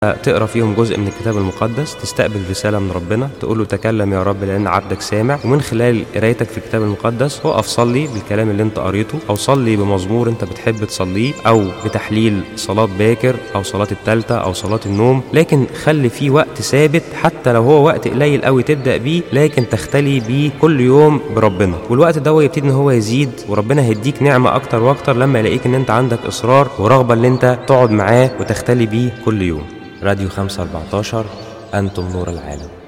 تقرا فيهم جزء من الكتاب المقدس تستقبل رساله من ربنا تقول له تكلم يا رب لان عبدك سامع ومن خلال قرايتك في الكتاب المقدس وقف صلي بالكلام اللي انت قريته او صلي بمزمور انت بتحب تصليه او بتحليل صلاه باكر او صلاه التالتة او صلاه النوم لكن خلي فيه وقت ثابت حتى لو هو وقت قليل قوي تبدا بيه لكن تختلي بيه كل يوم بربنا والوقت ده يبتدي ان هو يزيد وربنا هيديك نعمه اكتر واكتر لما يلاقيك ان انت عندك اصرار ورغبه ان انت تقعد معاه وتختلي بيه كل يوم راديو 514 أنتم نور العالم